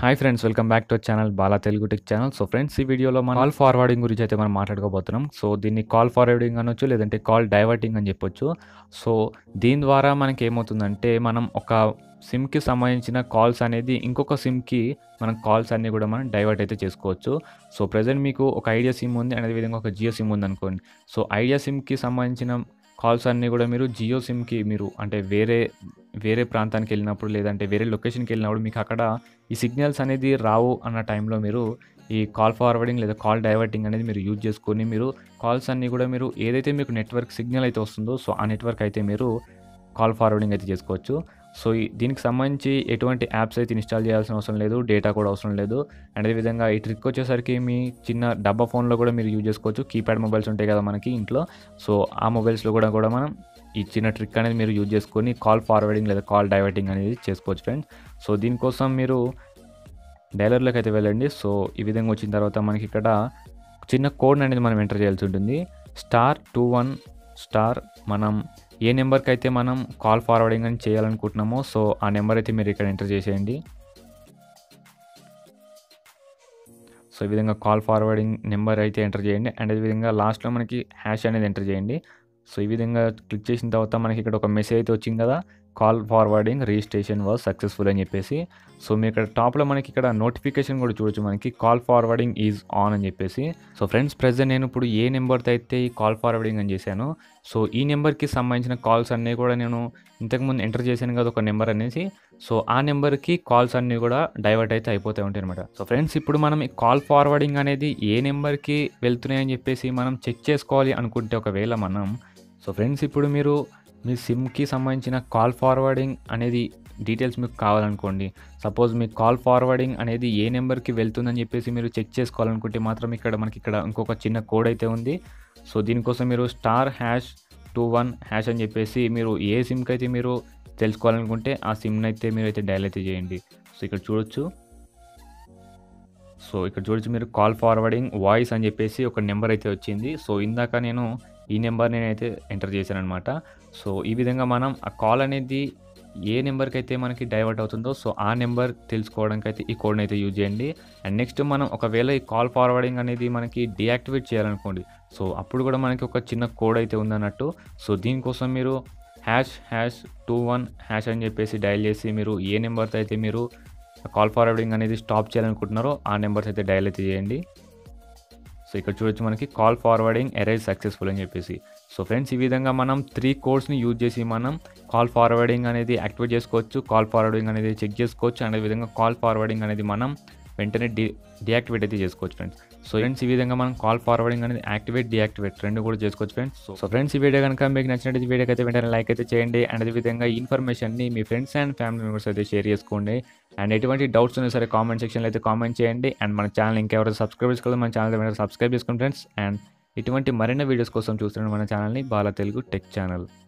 hi friends welcome back to channel Bala Telugu tech channel so friends ఈ వీడియోలో మనం call forwarding గురించి అయితే మనం మాట్లాడుకోబోతున్నాం సో దీన్ని కాల్ ఫార్వర్డింగ్ అనొచ్చు లేదంటే కాల్ డైవర్టింగ్ అని చెప్పొచ్చు సో దీని ద్వారా మనకి ఏమవుతుందంటే మనం ఒక సిమ్కి సంబంధించిన కాల్స్ అనేది ఇంకొక సిమ్కి మనం కాల్స్ అన్నీ కూడా మనం డైవర్ట్ అయితే చేసుకోవచ్చు సో ప్రజెంట్ మీకు ఒక ఐడియా సిమ్ ఉంది అదే విధంగా ఒక జియో సిమ్ ఉంది అనుకోండి సో ఐడియా సిమ్కి సంబంధించిన కాల్స్ అన్నీ కూడా మీరు జియో సిమ్కి మీరు అంటే వేరే వేరే ప్రాంతానికి వెళ్ళినప్పుడు లేదంటే వేరే లొకేషన్కి వెళ్ళినప్పుడు మీకు అక్కడ ఈ సిగ్నల్స్ అనేది రావు అన్న టైంలో మీరు ఈ కాల్ ఫార్వర్డింగ్ లేదా కాల్ డైవర్టింగ్ అనేది మీరు యూజ్ చేసుకొని మీరు కాల్స్ అన్నీ కూడా మీరు ఏదైతే మీకు నెట్వర్క్ సిగ్నల్ అయితే వస్తుందో సో ఆ నెట్వర్క్ అయితే మీరు కాల్ ఫార్వర్డింగ్ అయితే చేసుకోవచ్చు సో ఈ దీనికి సంబంధించి ఎటువంటి యాప్స్ అయితే ఇన్స్టాల్ చేయాల్సిన అవసరం లేదు డేటా కూడా అవసరం లేదు అండ్ అదేవిధంగా ఈ ట్రిక్ వచ్చేసరికి మీ చిన్న డబ్బా ఫోన్లో కూడా మీరు యూజ్ చేసుకోవచ్చు కీప్యాడ్ మొబైల్స్ ఉంటాయి కదా మనకి ఇంట్లో సో ఆ మొబైల్స్లో కూడా కూడా మనం ఈ చిన్న ట్రిక్ అనేది మీరు యూజ్ చేసుకొని కాల్ ఫార్వర్డింగ్ లేదా కాల్ డైవర్టింగ్ అనేది చేసుకోవచ్చు ఫ్రెండ్స్ సో దీనికోసం మీరు డైలర్లోకి అయితే వెళ్ళండి సో ఈ విధంగా వచ్చిన తర్వాత మనకి ఇక్కడ చిన్న కోడ్ అనేది మనం ఎంటర్ చేయాల్సి ఉంటుంది స్టార్ టూ వన్ స్టార్ మనం ఏ నెంబర్కి అయితే మనం కాల్ ఫార్వర్డింగ్ అని చేయాలనుకుంటున్నామో సో ఆ నెంబర్ అయితే మీరు ఇక్కడ ఎంటర్ చేసేయండి సో ఈ విధంగా కాల్ ఫార్వర్డింగ్ నెంబర్ అయితే ఎంటర్ చేయండి అండ్ అదేవిధంగా లాస్ట్లో మనకి హ్యాష్ అనేది ఎంటర్ చేయండి సో ఈ విధంగా క్లిక్ చేసిన తర్వాత మనకి ఇక్కడ ఒక మెసేజ్ అయితే వచ్చింది కదా call forwarding registration was successful అని చెప్పేసి సో మీరు ఇక్కడ టాప్లో మనకి ఇక్కడ నోటిఫికేషన్ కూడా చూడొచ్చు మనకి కాల్ ఫార్వర్డింగ్ ఈజ్ ఆన్ అని చెప్పేసి సో ఫ్రెండ్స్ ప్రెజెంట్ నేను ఇప్పుడు ఏ నెంబర్తో అయితే ఈ కాల్ ఫార్వర్డింగ్ అని చేశాను సో ఈ నెంబర్కి సంబంధించిన కాల్స్ అన్నీ కూడా నేను ఇంతకుముందు ఎంటర్ చేశాను కదా ఒక నెంబర్ అనేసి సో ఆ నెంబర్కి కాల్స్ అన్నీ కూడా డైవర్ట్ అయితే అయిపోతూ ఉంటాయి అనమాట సో ఫ్రెండ్స్ ఇప్పుడు మనం ఈ కాల్ ఫార్వర్డింగ్ అనేది ఏ నెంబర్కి వెళ్తున్నాయని చెప్పేసి మనం చెక్ చేసుకోవాలి అనుకుంటే ఒకవేళ మనం సో ఫ్రెండ్స్ ఇప్పుడు మీరు మీ సిమ్కి సంబంధించిన కాల్ ఫార్వర్డింగ్ అనేది డీటెయిల్స్ మీకు కావాలనుకోండి సపోజ్ మీ కాల్ ఫార్వర్డింగ్ అనేది ఏ నెంబర్కి వెళ్తుందని చెప్పేసి మీరు చెక్ చేసుకోవాలనుకుంటే మాత్రం ఇక్కడ మనకి ఇక్కడ ఇంకొక చిన్న కోడ్ అయితే ఉంది సో దీనికోసం మీరు star hash two one hash అని చెప్పేసి మీరు ఏ సిమ్కి అయితే మీరు తెలుసుకోవాలనుకుంటే ఆ సిమ్ని అయితే మీరు అయితే డయల్ అయితే చేయండి సో ఇక్కడ చూడొచ్చు సో ఇక్కడ చూడొచ్చు మీరు కాల్ ఫార్వర్డింగ్ వాయిస్ అని చెప్పేసి ఒక నెంబర్ అయితే వచ్చింది సో ఇందాక నేను ఈ నెంబర్ నేనైతే ఎంటర్ చేశాను అనమాట సో ఈ విధంగా మనం ఆ కాల్ అనేది ఏ నెంబర్కి అయితే మనకి డైవర్ట్ అవుతుందో సో ఆ నెంబర్ తెలుసుకోవడానికి అయితే ఈ కోడ్ని అయితే యూజ్ చేయండి అండ్ నెక్స్ట్ మనం ఒకవేళ ఈ కాల్ ఫార్వర్డింగ్ అనేది మనకి డియాక్టివేట్ చేయాలనుకోండి సో అప్పుడు కూడా మనకి ఒక చిన్న కోడ్ అయితే ఉందన్నట్టు సో దీనికోసం మీరు hash hash two one hash అని చెప్పేసి డయల్ చేసి మీరు ఏ నెంబర్తో అయితే మీరు కాల్ ఫార్వర్డింగ్ అనేది స్టాప్ చేయాలనుకుంటున్నారో ఆ నెంబర్స్ అయితే డయల్ అయితే చేయండి సో ఇక్కడ చూడొచ్చు మనకి కాల్ ఫార్వర్డింగ్ ఎరైజ్ సక్సెస్ఫుల్ అని చెప్పేసి సో ఫ్రెండ్స్ ఈ విధంగా మనం త్రీ కోడ్స్ని యూజ్ చేసి మనం కాల్ ఫార్వర్డింగ్ అనేది యాక్టివేట్ చేసుకోవచ్చు కాల్ ఫార్వర్డింగ్ అనేది చెక్ చేసుకోవచ్చు అండ్ విధంగా కాల్ ఫార్వర్డింగ్ అనేది మనం వెంటనే డి డియాక్టివేట్ అయితే చేసుకోవచ్చు ఫ్రెండ్స్ సో ఫ్రెండ్స్ ఈ విధంగా మనం కాల్ ఫార్వర్డింగ్ అనేది యాక్టివేట్ డియాక్టివేట్ రెండు కూడా చేసుకోవచ్చు ఫ్రెండ్స్ సో ఫ్రెండ్స్ ఈ వీడియో కనుక మీకు నచ్చినట్టు వీడియోకి అయితే వెంటనే లైక్ అయితే చేయండి అండ్ అదేవిధంగా ఈ ఇన్ఫర్మేషన్ని మీ ఫ్రెండ్స్ అండ్ ఫ్యామిలీ మెంబర్స్ అయితే షేర్ చేసుకోండి అండ్ ఎటువంటి డౌట్స్ ఉన్నా సరే కామెంట్ సెక్షన్లో అయితే కామెంట్ చేయండి అండ్ మన ఛానల్ ఇంకెవరైతే సబ్స్క్రైబ్ చేసుకోవాలి మన ఛానల్ వెంటనే సబ్స్క్రైబ్ చేసుకోండి ఫ్రెండ్స్ అండ్ ఇటువంటి మరిన్ని వీడియోస్ కోసం చూస్తున్నాను మన ఛానల్ని బాలా తెలుగు టెక్ ఛానల్